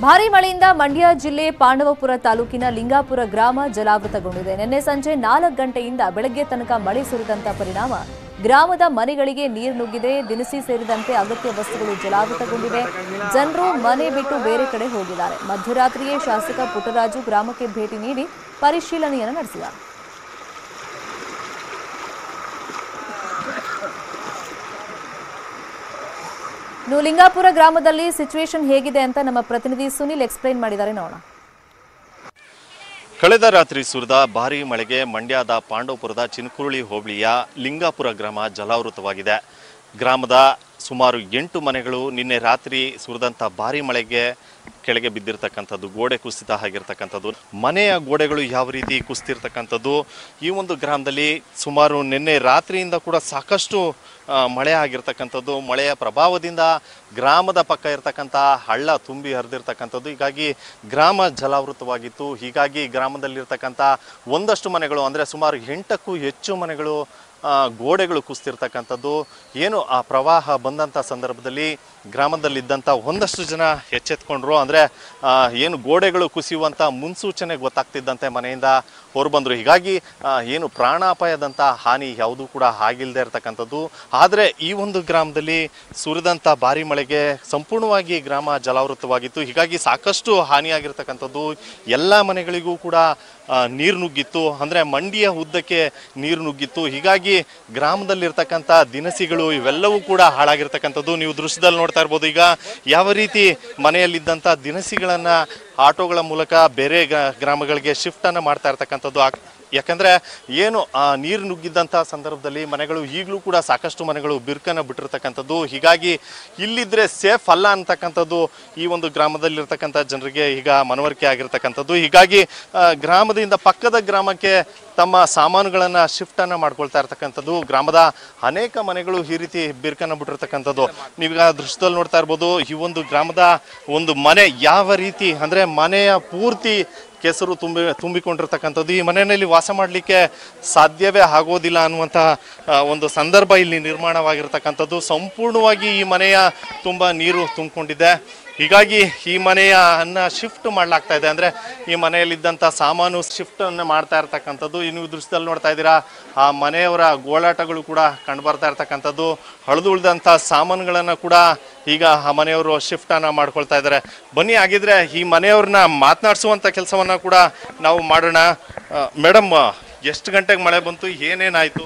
ಭಾರೀ ಮಳೆಯಿಂದ ಮಂಡ್ಯ ಜಿಲ್ಲೆ ಪಾಂಡವಪುರ ತಾಲೂಕಿನ ಲಿಂಗಾಪುರ ಗ್ರಾಮ ಜಲಾವೃತಗೊಂಡಿದೆ ನಿನ್ನೆ ಸಂಜೆ ನಾಲ್ಕು ಗಂಟೆಯಿಂದ ಬೆಳಗ್ಗೆ ತನಕ ಮಳೆ ಸುರಿದಂತ ಪರಿಣಾಮ ಗ್ರಾಮದ ಮನೆಗಳಿಗೆ ನೀರು ನುಗ್ಗಿದೆ ದಿನಸಿ ಸೇರಿದಂತೆ ಅಗತ್ಯ ವಸ್ತುಗಳು ಜಲಾವೃತಗೊಂಡಿವೆ ಜನರು ಮನೆ ಬಿಟ್ಟು ಬೇರೆ ಕಡೆ ಹೋಗಿದ್ದಾರೆ ಮಧ್ಯರಾತ್ರಿಯೇ ಶಾಸಕ ಪುಟ್ಟರಾಜು ಗ್ರಾಮಕ್ಕೆ ಭೇಟಿ ನೀಡಿ ಪರಿಶೀಲನೆಯನ್ನು ನಡೆಸಿದ್ದಾರೆ ಇನ್ನು ಲಿಂಗಾಪುರ ಗ್ರಾಮದಲ್ಲಿ ಸಿಚುವೇಶನ್ ಹೇಗಿದೆ ಅಂತ ನಮ್ಮ ಪ್ರತಿನಿಧಿ ಸುನಿಲ್ ಎಕ್ಸ್ಪ್ಲೈನ್ ಮಾಡಿದ್ದಾರೆ ನೋಡೋಣ ಕಳೆದ ರಾತ್ರಿ ಸುರಿದ ಭಾರೀ ಮಳೆಗೆ ಮಂಡ್ಯದ ಪಾಂಡವಪುರದ ಚಿನ್ಕುರುಳಿ ಹೋಬಳಿಯ ಲಿಂಗಾಪುರ ಗ್ರಾಮ ಜಲಾವೃತವಾಗಿದೆ ಗ್ರಾಮದ ಸುಮಾರು ಎಂಟು ಮನೆಗಳು ನಿನ್ನೆ ರಾತ್ರಿ ಸುರಿದಂಥ ಭಾರೀ ಮಳೆಗೆ ಕೆಳಗೆ ಬಿದ್ದಿರ್ತಕ್ಕಂಥದ್ದು ಗೋಡೆ ಕುಸಿತ ಆಗಿರ್ತಕ್ಕಂಥದ್ದು ಮನೆಯ ಗೋಡೆಗಳು ಯಾವ ರೀತಿ ಕುಸಿತಿರ್ತಕ್ಕಂಥದ್ದು ಈ ಒಂದು ಗ್ರಾಮದಲ್ಲಿ ಸುಮಾರು ನಿನ್ನೆ ರಾತ್ರಿಯಿಂದ ಕೂಡ ಸಾಕಷ್ಟು ಆ, ಮಳೆ ಆಗಿರ್ತಕ್ಕಂಥದ್ದು ಮಳೆಯ ಪ್ರಭಾವದಿಂದ ಗ್ರಾಮದ ಪಕ್ಕ ಇರತಕ್ಕಂಥ ಹಳ್ಳ ತುಂಬಿ ಹರಿದಿರ್ತಕ್ಕಂಥದ್ದು ಹೀಗಾಗಿ ಗ್ರಾಮ ಜಲಾವೃತವಾಗಿತ್ತು ಹೀಗಾಗಿ ಗ್ರಾಮದಲ್ಲಿರ್ತಕ್ಕಂಥ ಒಂದಷ್ಟು ಮನೆಗಳು ಅಂದರೆ ಸುಮಾರು ಎಂಟಕ್ಕೂ ಹೆಚ್ಚು ಮನೆಗಳು ಆ, ಗೋಡೆಗಳು ಕುಸಿತಿರ್ತಕ್ಕಂಥದ್ದು ಏನು ಆ ಪ್ರವಾಹ ಬಂದಂಥ ಸಂದರ್ಭದಲ್ಲಿ ಗ್ರಾಮದಲ್ಲಿದ್ದಂಥ ಒಂದಷ್ಟು ಜನ ಎಚ್ಚೆತ್ಕೊಂಡ್ರು ಅಂದರೆ ಏನು ಗೋಡೆಗಳು ಕುಸಿಯುವಂಥ ಮುನ್ಸೂಚನೆ ಗೊತ್ತಾಗ್ತಿದ್ದಂತೆ ಮನೆಯಿಂದ ಹೊರಬಂದರು ಹೀಗಾಗಿ ಆ, ಏನು ಪ್ರಾಣಾಪಾಯದಂಥ ಹಾನಿ ಯಾವುದೂ ಕೂಡ ಆಗಿಲ್ಲದೆ ಇರತಕ್ಕಂಥದ್ದು ಆದರೆ ಈ ಒಂದು ಗ್ರಾಮದಲ್ಲಿ ಸುರಿದಂಥ ಭಾರಿ ಮಳೆಗೆ ಸಂಪೂರ್ಣವಾಗಿ ಗ್ರಾಮ ಜಲಾವೃತವಾಗಿತ್ತು ಹೀಗಾಗಿ ಸಾಕಷ್ಟು ಹಾನಿಯಾಗಿರ್ತಕ್ಕಂಥದ್ದು ಎಲ್ಲ ಮನೆಗಳಿಗೂ ಕೂಡ ಆ, ನೀರು ನುಗ್ಗಿತ್ತು ಅಂದರೆ ಮಂಡಿಯ ಉದ್ದಕ್ಕೆ ನೀರು ನುಗ್ಗಿತ್ತು ಹೀಗಾಗಿ ಗ್ರಾಮದಲ್ಲಿರ್ತಕ್ಕಂಥ ದಿನಸಿಗಳು ಇವೆಲ್ಲವೂ ಕೂಡ ಹಾಳಾಗಿರ್ತಕ್ಕಂಥದ್ದು ನೀವು ದೃಶ್ಯದಲ್ಲಿ ನೋಡ್ತಾ ಇರ್ಬೋದು ಈಗ ಯಾವ ರೀತಿ ಮನೆಯಲ್ಲಿದ್ದಂಥ ದಿನಸಿಗಳನ್ನು ಆಟೋಗಳ ಮೂಲಕ ಬೇರೆ ಗ- ಗ್ರಾಮಗಳಿಗೆ ಶಿಫ್ಟನ್ನು ಮಾಡ್ತಾ ಇರ್ತಕ್ಕಂಥದ್ದು ಆಗ್- ಯಾಕಂದ್ರೆ ಏನು ಆ ನೀರು ನುಗ್ಗಿದ್ದಂಥ ಸಂದರ್ಭದಲ್ಲಿ ಮನೆಗಳು ಈಗಲೂ ಕೂಡ ಸಾಕಷ್ಟು ಮನೆಗಳು ಬಿರುಕನ್ನು ಬಿಟ್ಟಿರ್ತಕ್ಕಂಥದ್ದು ಹೀಗಾಗಿ ಇಲ್ಲಿದ್ರೆ ಸೇಫ್ ಅಲ್ಲ ಅಂತಕ್ಕಂಥದ್ದು ಈ ಒಂದು ಗ್ರಾಮದಲ್ಲಿರ್ತಕ್ಕಂಥ ಜನರಿಗೆ ಈಗ ಮನವರಿಕೆ ಆಗಿರ್ತಕ್ಕಂಥದ್ದು ಹೀಗಾಗಿ ಆ, ಗ್ರಾಮದಿಂದ ಪಕ್ಕದ ಗ್ರಾಮಕ್ಕೆ ತಮ್ಮ ಸಾಮಾನುಗಳನ್ನು ಶಿಫ್ಟನ್ನು ಮಾಡ್ಕೊಳ್ತಾ ಇರ್ತಕ್ಕಂಥದ್ದು ಗ್ರಾಮದ ಅನೇಕ ಮನೆಗಳು ಈ ರೀತಿ ಬಿರುಕನ್ನು ಬಿಟ್ಟಿರ್ತಕ್ಕಂಥದ್ದು ನೀವೀಗ ದೃಶ್ಯದಲ್ಲಿ ನೋಡ್ತಾ ಇರ್ಬೋದು ಈ ಒಂದು ಗ್ರಾಮದ ಒಂದು ಮನೆ ಯಾವ ರೀತಿ ಅಂದರೆ ಮನೆಯ ಪೂರ್ತಿ ಕೆಸರು ತುಂಬಿ ತುಂಬಿಕೊಂಡಿರ್ತಕ್ಕಂಥದ್ದು ಈ ಮನೆಯಲ್ಲಿ ವಾಸ ಮಾಡಲಿಕ್ಕೆ ಸಾಧ್ಯವೇ ಆಗೋದಿಲ್ಲ ಅನ್ನುವಂಥ ಆ, ಒಂದು ಸಂದರ್ಭ ಇಲ್ಲಿ ನಿರ್ಮಾಣವಾಗಿರ್ತಕ್ಕಂಥದ್ದು ಸಂಪೂರ್ಣವಾಗಿ ಈ ಮನೆಯ ತುಂಬ ನೀರು ತುಂಬಿಕೊಂಡಿದೆ ಹೀಗಾಗಿ ಈ ಮನೆಯ ಅನ್ನ ಶಿಫ್ಟ್ ಮಾಡ್ಲಾಗ್ತಾ ಇದೆ ಅಂದರೆ ಈ ಮನೆಯಲ್ಲಿದ್ದಂಥ ಸಾಮಾನು ಶಿಫ್ಟನ್ನು ಮಾಡ್ತಾ ಇರ್ತಕ್ಕಂಥದ್ದು ಈ ನೀವು ದೃಶ್ಯದಲ್ಲಿ ನೋಡ್ತಾ ಇದ್ದೀರಾ ಆ ಮನೆಯವರ ಗೋಳಾಟಗಳು ಕೂಡ ಕಂಡು ಬರ್ತಾ ಇರ್ತಕ್ಕಂಥದ್ದು ಹಳಿದು ಉಳಿದಂಥ ಸಾಮಾನುಗಳನ್ನು ಕೂಡ ಈಗ ಆ ಮನೆಯವರು ಶಿಫ್ಟನ್ನು ಮಾಡ್ಕೊಳ್ತಾ ಇದ್ದಾರೆ ಬನ್ನಿ ಹಾಗಿದ್ರೆ ಈ ಮನೆಯವ್ರನ್ನ ಮಾತನಾಡಿಸುವಂಥ ಕೆಲಸವನ್ನು ಕೂಡ ನಾವು ಮಾಡೋಣ ಮೇಡಮ್ ಎಷ್ಟು ಗಂಟೆಗೆ ಮಳೆ ಬಂತು ಏನೇನಾಯಿತು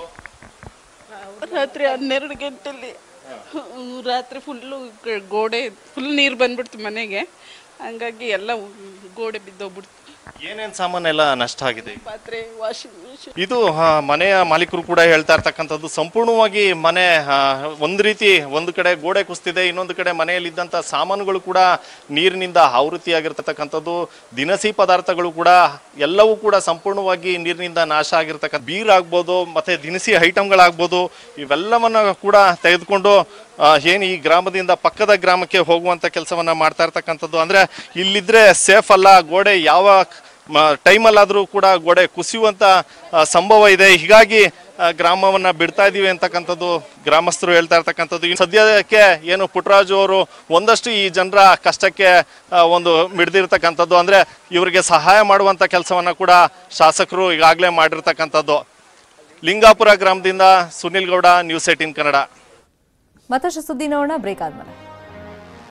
ರಾತ್ರಿ ಹನ್ನೆರಡು ಗಂಟೆಲಿ ರಾತ್ರಿ ಫುಲ್ಲು ಗೋಡೆ ಫುಲ್ ನೀರು ಬಂದ್ಬಿಡ್ತು ಮನೆಗೆ ಹಂಗಾಗಿ ಎಲ್ಲ ಗೋಡೆ ಬಿದ್ದೋಗ್ಬಿಡ್ತು ಏನೇನು ಸಾಮಾನೆಲ್ಲ ನಷ್ಟ ಆಗಿದೆ ಪಾತ್ರೆ ವಾಷಿಂಗ್ ಮಿಷಿನ್ ಇದು ಆ, ಮನೆಯ ಮಾಲೀಕರು ಕೂಡ ಹೇಳ್ತಾ ಇರ್ತಕ್ಕಂಥದ್ದು ಸಂಪೂರ್ಣವಾಗಿ ಮನೆ ಆ, ಒಂದು ರೀತಿ ಒಂದು ಕಡೆ ಗೋಡೆ ಕುಸ್ತಿದೆ ಇನ್ನೊಂದು ಕಡೆ ಮನೆಯಲ್ಲಿದ್ದಂಥ ಸಾಮಾನುಗಳು ಕೂಡ ನೀರಿನಿಂದ ಆವೃತ್ತಿಯಾಗಿರ್ತಕ್ಕಂಥದ್ದು ದಿನಸಿ ಪದಾರ್ಥಗಳು ಕೂಡ ಎಲ್ಲವೂ ಕೂಡ ಸಂಪೂರ್ಣವಾಗಿ ನೀರಿನಿಂದ ನಾಶ ಆಗಿರ್ತಕ್ಕಂಥ ಬೀರ್ ಆಗ್ಬೋದು ಮತ್ತೆ ದಿನಸಿ ಐಟಮ್ಗಳಾಗ್ಬೋದು ಇವೆಲ್ಲವನ್ನ ಕೂಡ ತೆಗೆದುಕೊಂಡು ಏನು ಈ ಗ್ರಾಮದಿಂದ ಪಕ್ಕದ ಗ್ರಾಮಕ್ಕೆ ಹೋಗುವಂಥ ಕೆಲಸವನ್ನ ಮಾಡ್ತಾ ಇರ್ತಕ್ಕಂಥದ್ದು ಅಂದ್ರೆ ಇಲ್ಲಿದ್ರೆ ಸೇಫ್ ಅಲ್ಲ ಗೋಡೆ ಯಾವ ಟೈಮಲ್ಲಾದರೂ ಕೂಡ ಗೋಡೆ ಕುಸಿಯುವಂಥ ಆ, ಸಂಭವ ಇದೆ ಹೀಗಾಗಿ ಆ, ಗ್ರಾಮವನ್ನ ಬಿಡ್ತಾ ಇದೀವಿ ಅಂತಕ್ಕಂಥದ್ದು ಗ್ರಾಮಸ್ಥರು ಹೇಳ್ತಾ ಇರ್ತಕ್ಕಂಥದ್ದು ಇನ್ನು ಸದ್ಯಕ್ಕೆ ಏನು ಪುಟ್ಟರಾಜು ಅವರು ಒಂದಷ್ಟು ಈ ಜನರ ಕಷ್ಟಕ್ಕೆ ಆ, ಒಂದು ಮಿಡ್ದಿರ್ತಕ್ಕಂಥದ್ದು ಅಂದ್ರೆ ಇವರಿಗೆ ಸಹಾಯ ಮಾಡುವಂಥ ಕೆಲಸವನ್ನ ಕೂಡ ಶಾಸಕರು ಈಗಾಗಲೇ ಮಾಡಿರ್ತಕ್ಕಂಥದ್ದು ಲಿಂಗಾಪುರ ಗ್ರಾಮದಿಂದ ಸುನಿಲ್ ಗೌಡ ನ್ಯೂಸ್ ಏಟಿನ್ ಕನ್ನಡ ಮತ್ತಷ್ಟು ಸುದ್ದಿ ನೋಡೋಣ ಬ್ರೇಕ್ ಆದ್ಮೇಲೆ